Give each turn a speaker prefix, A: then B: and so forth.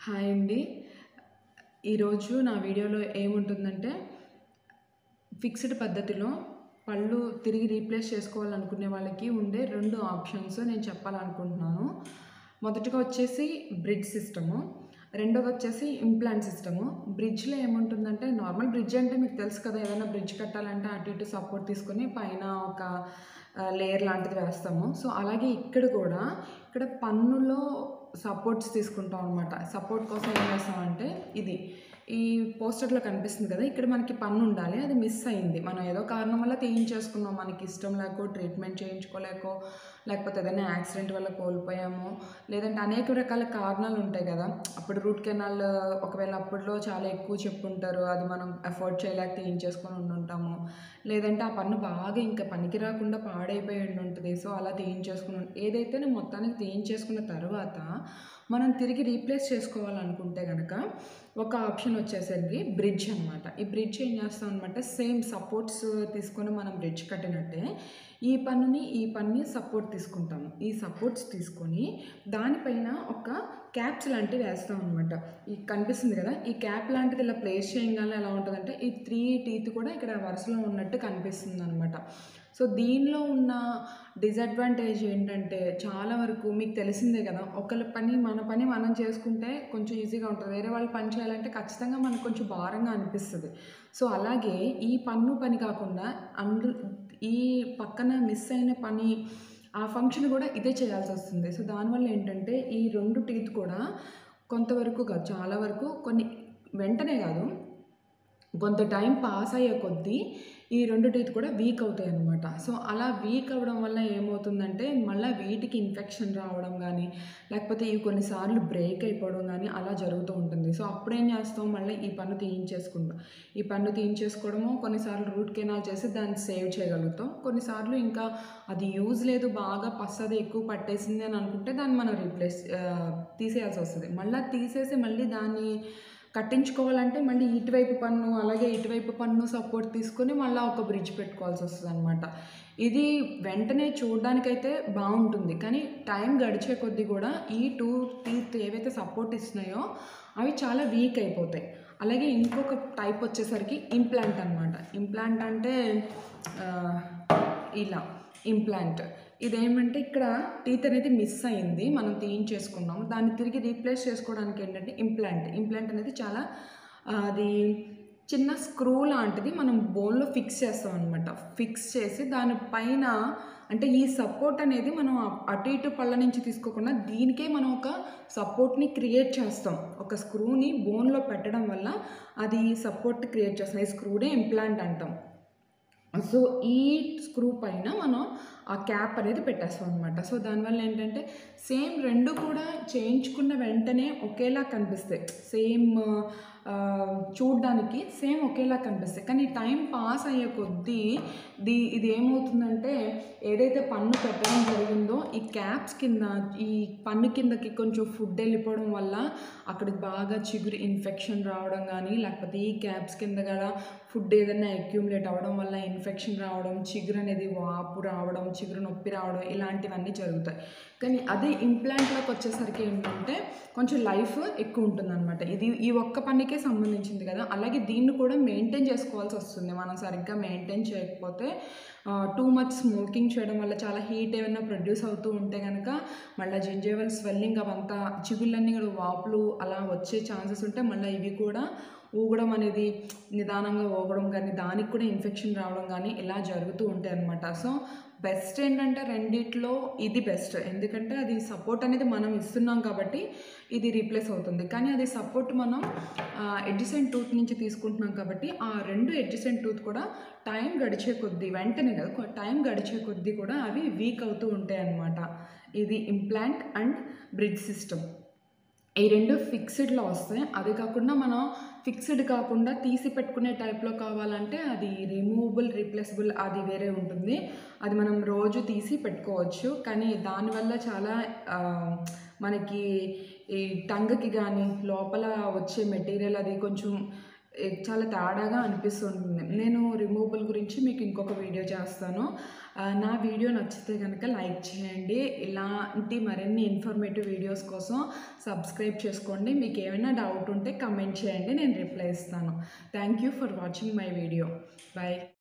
A: hi అండి ఈరోజు నా వీడియోలో ఏముంటుందంటే ఫిక్స్డ్ పద్ధతిలో పళ్ళు తిరిగి రీప్లేస్ చేసుకోవాలనుకునే వాళ్ళకి ఉండే రెండు ఆప్షన్స్ నేను చెప్పాలనుకుంటున్నాను మొదటిగా వచ్చేసి బ్రిడ్జ్ సిస్టము రెండోది వచ్చేసి ఇంప్లాంట్ సిస్టము బ్రిడ్జ్లో ఏముంటుందంటే నార్మల్ బ్రిడ్జ్ అంటే మీకు తెలుసు కదా ఏదైనా బ్రిడ్జ్ కట్టాలంటే అటు ఇటు సపోర్ట్ తీసుకొని పైన ఒక లేయర్ లాంటిది వేస్తాము సో అలాగే ఇక్కడ కూడా ఇక్కడ పన్నులో సపోర్ట్స్ తీసుకుంటాం అనమాట సపోర్ట్ కోసం ఏం చేస్తామంటే ఇది ఈ పోస్టర్లో కనిపిస్తుంది కదా ఇక్కడ మనకి పన్ను ఉండాలి అది మిస్ అయింది మనం ఏదో కారణం వల్ల తీయించేసుకున్నాం మనకి ఇష్టం లేకో ట్రీట్మెంట్ చేయించుకోలేకో లేకపోతే ఏదైనా యాక్సిడెంట్ వల్ల కోల్పోయాము లేదంటే అనేక రకాల కారణాలు ఉంటాయి కదా అప్పుడు రూట్ కెనాల్ ఒకవేళ అప్పట్లో చాలా ఎక్కువ చెప్పుంటారు అది మనం అఫోర్డ్ చేయలేక తీయించేసుకొని ఉండుంటాము లేదంటే ఆ పన్ను బాగా ఇంకా పనికి రాకుండా పాడైపోయి ఉండి ఉంటుంది సో అలా తీయించేసుకుని ఉం- ఏదైతే మొత్తానికి తీయించేసుకున్న తర్వాత మనం తిరిగి రీప్లేస్ చేసుకోవాలనుకుంటే కనుక ఒక ఆప్షన్ వచ్చేసరికి బ్రిడ్జ్ అనమాట ఈ బ్రిడ్జ్ ఏం చేస్తాం అనమాట సేమ్ సపోర్ట్స్ తీసుకొని మనం బ్రిడ్జ్ కట్టినట్టే ఈ పన్నుని ఈ పన్ని సపోర్ట్ తీసుకుంటాము ఈ సపోర్ట్స్ తీసుకొని దానిపైన ఒక క్యాప్స్ లాంటివి వేస్తాం అనమాట ఈ కనిపిస్తుంది కదా ఈ క్యాప్ లాంటిది ఇలా ప్లేస్ చేయగానే ఎలా ఉంటుందంటే ఈ త్రీ టీత్ కూడా ఇక్కడ వరుసలో ఉన్నట్టు కనిపిస్తుంది అనమాట సో దీనిలో ఉన్న డిసడ్వాంటేజ్ ఏంటంటే చాలా వరకు మీకు తెలిసిందే కదా ఒకళ్ళ పని మన పని మనం చేసుకుంటే కొంచెం ఈజీగా ఉంటుంది వేరే వాళ్ళు పని చేయాలంటే ఖచ్చితంగా మనకు కొంచెం భారంగా అనిపిస్తుంది సో అలాగే ఈ పన్ను పని కాకుండా అందు ఈ పక్కన మిస్ అయిన పని ఆ ఫంక్షన్ కూడా ఇదే చేయాల్సి వస్తుంది సో దానివల్ల ఏంటంటే ఈ రెండు టీత్ కూడా కొంతవరకు కాదు చాలా వరకు కొన్ని వెంటనే కాదు కొంత టైం పాస్ అయ్యే కొద్దీ ఈ రెండు టీత్ కూడా వీక్ అవుతాయి అన్నమాట సో అలా వీక్ అవ్వడం వల్ల ఏమవుతుందంటే మళ్ళీ వీటికి ఇన్ఫెక్షన్ రావడం కానీ లేకపోతే ఇవి కొన్నిసార్లు బ్రేక్ అయిపోవడం కానీ అలా జరుగుతూ ఉంటుంది సో అప్పుడేం చేస్తాం మళ్ళీ ఈ పన్ను తీయించేసుకుంటాం ఈ పన్ను తీయించేసుకోవడము కొన్నిసార్లు రూట్ కెనాల్ చేసి దాన్ని సేవ్ చేయగలుగుతాం కొన్నిసార్లు ఇంకా అది యూజ్ లేదు బాగా పස්සది ఎక్కువ పట్టేసింది అని అనుకుంటే దాన్ని మనం రీప్లేస్ తీసేయాల్సి వస్తుంది మళ్ళీ తీసేసి మళ్ళీ దాన్ని కట్టించుకోవాలంటే మళ్ళీ ఇటువైపు పన్ను అలాగే ఇటువైపు పన్ను సపోర్ట్ తీసుకొని మళ్ళీ ఒక బ్రిడ్జ్ పెట్టుకోవాల్సి వస్తుంది అనమాట ఇది వెంటనే చూడడానికైతే బాగుంటుంది కానీ టైం గడిచే కొద్దీ కూడా ఈ టూ టీత్ ఏవైతే సపోర్ట్ ఇస్తున్నాయో అవి చాలా వీక్ అయిపోతాయి అలాగే ఇంకొక టైప్ వచ్చేసరికి ఇంప్లాంట్ అనమాట ఇంప్లాంట్ అంటే ఆ, ఇలా ఇంప్లాంట్ ఇదేమంటే ఇక్కడ టీత్ అనేది మిస్ అయింది మనం తీయించేసుకున్నాం దాన్ని తిరిగి రీప్లేస్ చేసుకోవడానికి ఏంటంటే ఇంప్లాంట్ ఇంప్లాంట్ అనేది చాలా ఆ, అది చిన్న స్క్రూ లాంటిది మనం బోన్లో ఫిక్స్ చేస్తాం అనమాట ఫిక్స్ చేసి దానిపైన అంటే ఈ సపోర్ట్ అనేది మనం అ- అటు ఇటు పళ్ళ నుంచి తీసుకోకుండా దీనికే మనం ఒక సపోర్ట్ని క్రియేట్ చేస్తాం ఒక స్క్రూని బోన్లో పెట్టడం వల్ల అది సపోర్ట్ క్రియేట్ చేస్తాం ఈ స్క్రూనే ఇంప్లాంట్ అంటాం సో ఈ స్క్రూ పైన మనం ఆ క్యాప్ అనేది పెట్టేస్తాం అనమాట సో దానివల్ల ఏంటంటే సేమ్ రెండు కూడా చేయించుకున్న వెంటనే ఒకేలా కనిపిస్తాయి సేమ్ చూడ్డానికి సేమ్ ఒకేలా కనిపిస్తాయి కానీ టైం పాస్ అయ్యే కొద్దీ ది ఇది ఏమవుతుందంటే ఏదైతే పన్ను పెట్టడం జరిగిందో ఈ క్యాప్స్ కింద ఈ పన్ను కిందకి కొంచెం ఫుడ్ వెళ్ళిపోవడం వల్ల అక్కడికి బాగా చిగురు ఇన్ఫెక్షన్ రావడం కానీ లేకపోతే ఈ క్యాప్స్ కింద కూడా ఫుడ్ ఏదైనా అక్యూములేట్ అవ్వడం వల్ల ఇన్ఫెక్షన్ రావడం చిగురు అనేది వాపు రావడం చిగురు నొప్పి రావడం ఇలాంటివన్నీ జరుగుతాయి కానీ అదే ఇంప్లాంట్లోకి వచ్చేసరికి ఏంటంటే కొంచెం లైఫ్ ఎక్కువ ఉంటుందన్నమాట ఇది ఈ ఒక్క పనికే సంబంధించింది కదా అలాగే దీన్ని కూడా మెయింటైన్ చేసుకోవాల్సి వస్తుంది మనం సరిగ్గా మెయింటైన్ చేయకపోతే టూ మచ్ స్మోకింగ్ చేయడం వల్ల చాలా హీట్ ఏమైనా ప్రొడ్యూస్ అవుతూ ఉంటే కనుక మళ్ళీ జింజేవల్ స్వెల్లింగ్ అవంతా చిగుళ్ళన్నీ కూడా వాపులు అలా వచ్చే ఛాన్సెస్ ఉంటే మళ్ళీ ఇవి కూడా ఊగడం అనేది నిదానంగా ఊగడం కానీ దానికి కూడా ఇన్ఫెక్షన్ రావడం కానీ ఇలా జరుగుతూ ఉంటాయి అన్నమాట సో బెస్ట్ ఏంటంటే రెండిట్లో ఇది బెస్ట్ ఎందుకంటే అది సపోర్ట్ అనేది మనం ఇస్తున్నాం కాబట్టి ఇది రీప్లేస్ అవుతుంది కానీ అది సపోర్ట్ మనం ఎడ్జిసెంట్ టూత్ నుంచి తీసుకుంటున్నాం కాబట్టి ఆ రెండు ఎడ్జిసెంట్ టూత్ కూడా టైం గడిచే కొద్దీ వెంటనే కదా కొ- టైం గడిచే కొద్దీ కూడా అవి వీక్ అవుతూ ఉంటాయి అన్నమాట ఇది ఇంప్లాంట్ అండ్ బ్రిడ్జ్ సిస్టమ్ ఈ రెండు ఫిక్స్డ్లో వస్తాయి అది కాకుండా మనం ఫిక్స్డ్ కాకుండా తీసి పెట్టుకునే టైప్లో కావాలంటే అది రిమూవబుల్ రీప్లేసబుల్ అది వేరే ఉంటుంది అది మనం రోజు తీసి పెట్టుకోవచ్చు కానీ దానివల్ల చాలా ఆ, మనకి ఈ టంగ్కి కానీ లోపల వచ్చే మెటీరియల్ అది కొంచెం ఏ, చాలా తేడాగా అనిపిస్తుంటుంది నేను రిమూవబుల్ గురించి మీకు ఇంకొక వీడియో చేస్తాను ఆ, నా వీడియో నచ్చితే కనుక లైక్ చేయండి ఇలాంటి మరిన్ని ఇన్ఫర్మేటివ్ వీడియోస్ కోసం సబ్స్క్రైబ్ చేసుకోండి మీకు ఏమైనా డౌట్ ఉంటే కమెంట్ చేయండి నేను రిప్లై ఇస్తాను thank you for watching my video bye